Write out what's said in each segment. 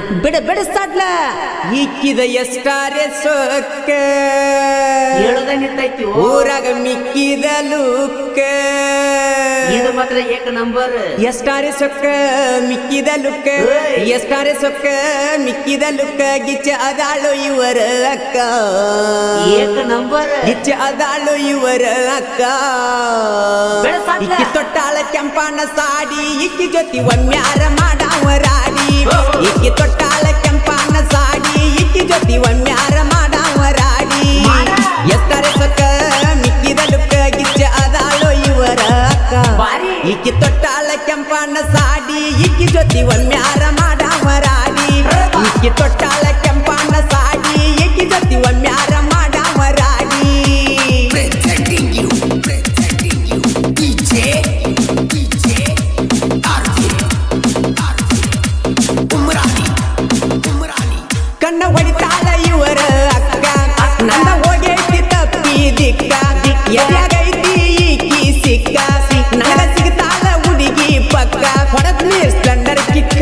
ಬಿಡ ಬಿಡ ಸಡ್ಲ ಇಕ್ಕಿದ ಎಷ್ಟಾರೆ ಸೊಕ್ಕ ಹೇಳದ ನಿಂತೈತಿ ಓ. ಊರಾಗ ಮಿಕ್ಕಿದ ಲುಕ್ಕ ಇದು ಮಾತ್ರ ಏಕ ನಂಬರ್ ಎಷ್ಟಾರೆ ಸೊಕ್ಕ ಮಿಕ್ಕಿದ ಲುಕ್ಕ ಏಯ್. ಎಷ್ಟಾರೆ ಸೊಕ್ಕ ಮಿಕ್ಕಿದ ಲುಕ್ಕ ಗಿಚ್ಚ ಅದಾಳು ಇವರ ಅಕ್ಕ ಏಕ ನಂಬರ್ ಗಿಚ್ಚ ಅದಾಳು ಇವರ ಅಕ್ಕ ಬೆಳಸಾದ್ಲ. ಇಕ್ಕಿ ತೊಟ್ಟಾಳ ಕೆಂಪನ ಸಾಡಿ ಇಕ್ಕಿ ಜೊತಿ ಒಮ್ಮ್ಯಾರ ಮಾಡಾವ ರಾಡಿ ಇಕ್ಕಿ ತೊಟ್ಟಾಳ ಕೆಂಪನ ಸಾಡಿ ಇಕ್ಕಿ ಜೊತಿ ಒಮ್ಮ್ಯಾರ ಮಾಡಾವ ರಾಡಿ ಮಾಡ. ಎತ್ತಾರೆ ಸೊಕ್ಕ ಮಿಕ್ಕಿದ ಲುಕ್ಕ ಗಿಚ್ಚ ಅದಾಳು ಇವರ ಅಕ್ಕ ಬಾರಿ. ಇಕ್ಕಿ ತೊಟ್ಟಾಳ ಕೆಂಪನ ಸಾಡಿ ಇಕ್ಕಿ ಜೊತಿ ಒಮ್ಮ್ಯಾರ ಮಾಡಾವ ರಾಡಿ ಇಕ್ಕಿ ತೊಟ್ಟಾಳ ಕೆಂಪನ ಸಾಡಿ ಇಕ್ಕಿ ಜೊತಿ ಒಮ್ಮ್ಯಾರ ಮಾಡಾವ ರಾಡಿ Protecting you, protecting you. DJ, DJ, Arvind, Arvind. Umrani, Umrani. ಕಣ್ಣ ಹೊಡಿತಾಳ ಇವರ ಅಕ್ಕ ನನ್ನ ಹೋಗೈತಿ ತಪ್ಪಿ ದಿಕ್ಕ ಎದ್ಯಾಗೈತಿ ಈಕಿ ಸಿಕ್ಕ ನನಗ ಸಿಗ್ತಾಳ ಹುಡುಗಿ ಪಕ್ಕ ಹೊಡದ್ನಿ ಸ್ಪ್ಲೆಂಡರ್ ಕಿಕ್ಕ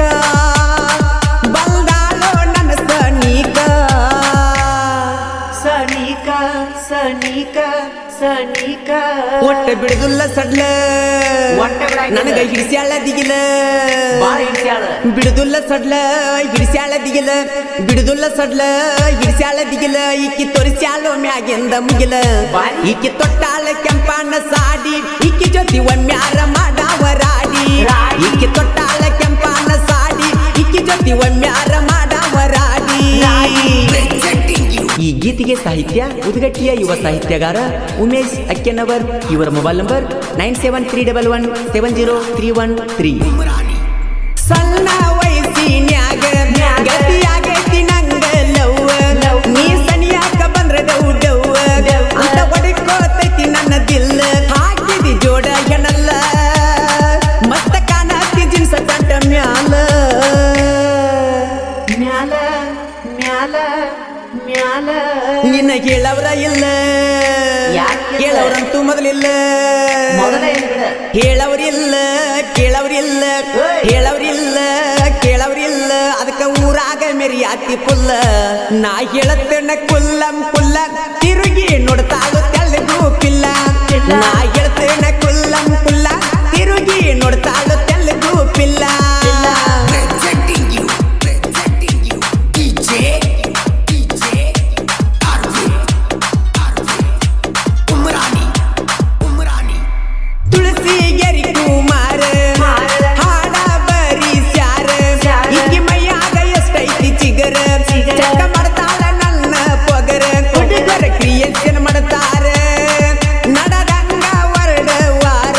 ಬಂದಾಳೋ ನನ್ನ ಸನೀಕ ಸನಿಕ ಸನಿಕ ಸನಿಕ ಒಟ್ಟ ಬಿಡುದಿಲ್ಲ ಸಡ್ಲ ಒಟ್ಟ ಬಿಡಂಗಿಲ್ಲ. ನನಗ ಹಿಡಿಸ್ಯಾಳ ದಿಗಿಲ ಬಾಳ ಹಿಡ್ಸ್ಯಾಳ ಬಿಡುದಿಲ್ಲ ಸಡ್ಲ ಹಿಡಿಸ್ಯಾಳ ದಿಗಿಲ ಬಿಡುದಿಲ್ಲ ಸಡ್ಲ ಹಿಡಿಸ್ಯಾಳ ದಿಗಿಲ ಈಕಿ ತೋರಿಸ್ಯಾಳೋ ಮ್ಯಾಗಿಂದ ಮುಗಿಲ ಬಾರಿ. ಈಕಿ ತೊಟ್ಟಾಳ ಕೆಂಪನ ಸಾಡಿ ಈಕಿ ಜೊತೆ ಒಮ್ಮ್ಯಾರ ಮಾಡಾವ ರಾಡಿ ರಾಡಿ. ಈಕಿ ತೊಟ್ಟಾಳ ಕೆಂಪನ ಸಾಡಿ ಈಕಿ ಜೊತೆ ಒಮ್ಮ್ಯಾರ ಮಾಡಾವ ರಾಡಿ Protecting you. ಈ ಗೀತೆಗೆ ಸಾಹಿತ್ಯ ಉದ್ಗಟ್ಟಿಯ ಯುವ ಸಾಹಿತ್ಯಗಾರ ಉಮೇಶ್ ಅಕ್ಕೆನವರ್ ಇವರ mobile number nine seven three double one seven zero three one three Umrani. ಸಣ್ಣ ವಯಸ್ಸಿನ್ಯಾಗ ಗತಿಯಾಗೈತಿ ನಂಗ ಲವ್ ನೀ ಸನಿಯಾಕ ಬಂದ್ರ ಡೌ ಡೌ ಅಂತ ಹೊಡಿಕೋತೈತಿ ನನ್ನ ದಿಲ್ ಹಾಕಿದಿ ಜೋಡ ಹೆಣಲ್ಲ ಮಸ್ತ ಕಾಣತಿ ಜಿನ್ಸ ತಂಟ ಮ್ಯಾಲ ಮ್ಯಾಲ ಮ್ಯಾಲ ಮ್ಯಾಲ ನಿನ್ನ ಕೇಳವ್ರ ಇಲ್ಲ ಯಾಕ್ ಇಲ್ಲ? ಕೇಳವ್ರಂತೂ ಮೊದಲಿಲ್ಲ ಮೊದಲ ಏನಿಲ್ಲ ಹೇಳವ್ರಿಲ್ಲ ಕೇಳವ್ರಿಲ್ಲ ಏಯ್! ಹೇಳವ್ರಿಲ್ಲ ಕೇಳವ್ರಿಲ್ಲ ಅದಕ್ಕ ಊರಾಗ ಮೆರಿಯಾತಿ ಪುಲ್ಲ ನಾ ಹೇಳತ್ತೇನ ಕುಲ್ಲಂ ಕುಲ್ಲ ತಿರುಗಿ ನೋಡ್ತಾಳು ತೆಳ್ಳಗೂ ಪಿಲ್ಲ ಪಿಲ್ಲ. ನಾ ಹೇಳ್ತೇನ ಕುಲ್ಲಂ ಕುಲ್ಲ ತಿರುಗಿ ನೋಡ್ತಾಳು ತೆಳ್ಳಗೂ ಪಿಲ್ಲ Protecting you, protecting you. DJ, DJ, Arvind, Arvind. Umrani, Umrani. ತುಳಸಿ ಗೆರಿ ಕುಮಾರ ಮಾರ. ಹಾಡ ಬರಿ ಸ್ಯಾರ ಸ್ಯಾರ. ಈಕಿ ಮೈಯಾಗ ಎಷ್ಟೈತಿ ಚಿಗರ ಚಿಗರ. ಚಕ್ಕ ಮಾಡ್ತಾಳ ನನ್ನ ಪೊಗರ ಹುಡುಗರ ಕ್ರಿಯೇಷನ್ ಮಾಡ್ತಾರ ನಡದಂಗ ವರ್ಡ ವಾರ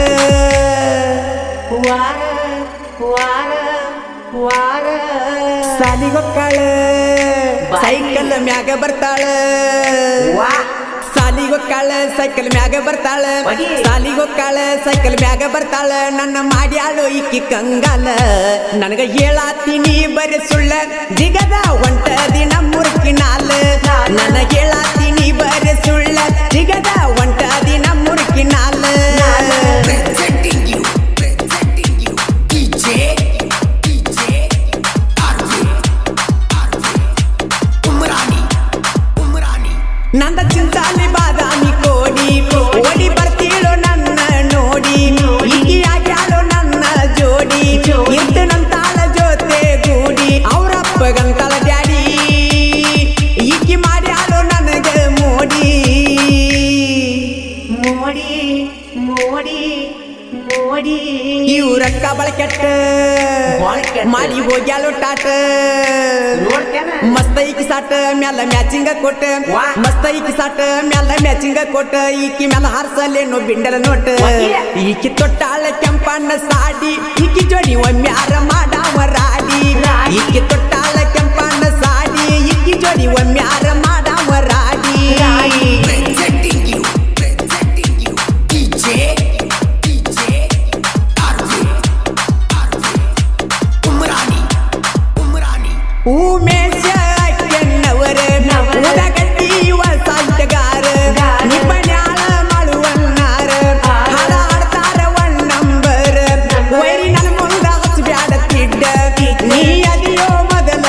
ವಾರ ವಾರ ವಾರ ಸಾಲಿಗೊಕ್ಕಾಳ ಬಾಯಿ. ಸೈಕಲ್ ಮ್ಯಾಗ ಬರ್ತಾಳ ವಾ ಸಾಲಿಗೊಕ್ಕಾಳ ಸೈಕಲ್ ಮ್ಯಾಗ ಬರ್ತಾಳ ಬಗಿ. ಸಾಲಿಗೊಕ್ಕಾಳ ಸೈಕಲ್ ಮ್ಯಾಗ ಬರ್ತಾಳ ನನ್ನ ಮಾಡ್ಯಾಳು ಇಕ್ಕಿ ಕಂಗಾಲ ನನಗ ಹೇಳಾತೀನಿ ಬರೀ ಸುಳ್ಳ ದಿಗದ ಒಂಟ ದಿನ ಮುರುಕಿನಾಲ ನನ್ನ ಹೇಳಾತೀನಿ ಬರೀ ಸುಳ್ಳ ದಿಗದ ಒಂಟ ದಿನ ಮುರುಕಿನಾಲ Protecting you, protecting you. DJ, DJ, Arvind, Arvind. Umrani, Umrani. ನಂದ ಚಿಂತಾಲಿ ಬಾದಾಮಿ ಕೋಡಿ ಓಡಿ ಬರ್ತೀಳೋ ನನ್ನ ನೋಡಿ ಈಗಿ ಆಗ್ಯಾಳೋ ನನ್ನ ಜೋಡಿ ಇರ್ತು ನಂತಾಳ ಜೊತೆ ಗೂಡಿ ಅವರಪ್ಪಗಂತಾಳ ಡ್ಯಾಡಿ ಈಕಿ ಮಾಡ್ಯಾಳೋ ನನಗ ಮೋಡಿ ಮೋಡಿ ಮೋಡಿ ಮೋಡಿ ಇವ್ರಕ್ಕ ಬಳಕೆಟ್ಟ ಬಾಳ ಕೆಟ್ಟ. ಮಾಡಿ ಹೋಗ್ಯಾಳೋ ಟಾಟ ನೋಡ್ತೇನ ಮಸ್ತೈಕಿ ಸಾಟ ಮ್ಯಾಲ ಮ್ಯಾಚಿಂಗ ಕೊಟ್ಟ ವಾ. ಮಸ್ತೈಕಿ ಸಾಟ ಮ್ಯಾಲ ಮ್ಯಾಚಿಂಗ ಕೊಟ್ಟ ಈಕಿ ಮ್ಯಾಲ ಹಾರ್ಸಲೇನೋ ಬಿಂಡಲ ನೋಟ ಒಯ್ಯ. ಈಕಿ ತೊಟ್ಟಾಳ ಕೆಂಪಣ್ಣ ಸಾಡಿ ಈಕಿ ಜೋಡಿ ಒಮ್ಮ್ಯಾರ ಮಾಡಾವ ರಾಡಿ ರಾಡಿ. ಈಕಿ ತೊಟ್ಟಾಳ ಕೆಂಪಣ್ಣ ಸಾಡಿ ಈಕಿ ಜೋಡಿ ಒಮ್ಮ್ಯಾರ ಮಾಡಾವ ರಾಡಿ Protecting you, protecting you. DJ, DJ, Arvind, Arvind. Umrani, Umrani. Umesh ಕೆನ್ನವರ ನವರ. Udagatti ಯುವ ಸಾಹಿತ್ಯಗಾರ ಗಾರ. ನಿಪಣ್ಯಾಳ ಮಾಡುವನ್ನಾರ ಆ. ಹಾಡ ಹಾಡ್ತಾರ ಒನ್ ನಂಬರ್ ನಂಬರ್. ವೈರಿ ನನ್ನ ಮುಂದ ಹಚ್ಚಬ್ಯಾಡ ತಿಡ್ಡ ತಿಡ್ಡ. ನೀ ಅದಿಯೋ ಮೊದಲ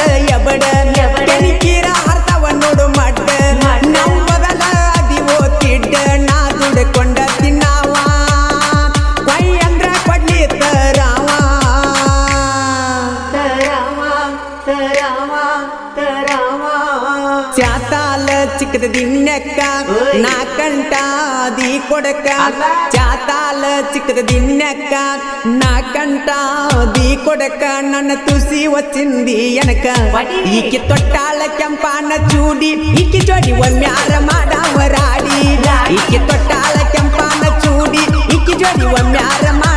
ತರಾಮ ತರಾಮ ಚಾತಾಲ ಚಿಕ್ಕದ ದಿನ್ನಕ್ಕ ಓಯ್. ನಾ ಕಂಟ ದಿ ಕೊಡಕ ಅಲ್ಲ. ಚಾತಾಲ ಚಿಕ್ಕದ ದಿನ್ನಕ್ಕ ನಾ ಕಂಟ ದಿ ಕೊಡಕ ನನ್ನ ತುಸಿ ಒಚ್ಚಿಂದಿ ಎನಕ ಬಡಿ. ಈಕಿ ತೊಟ್ಟಾಳ ಕೆಂಪಾನ ಚೂಡಿ ಈಕಿ ಜೋಡಿ ಒಮ್ಮ್ಯಾರ ಮಾಡಾವರಾಡಿ ಈಕಿ ತೊಟ್ಟಾಳ ಕೆಂಪಾನ ಚೂಡಿ ಈಕಿ ಜೋಡಿ ಒಮ್ಮ್ಯಾರ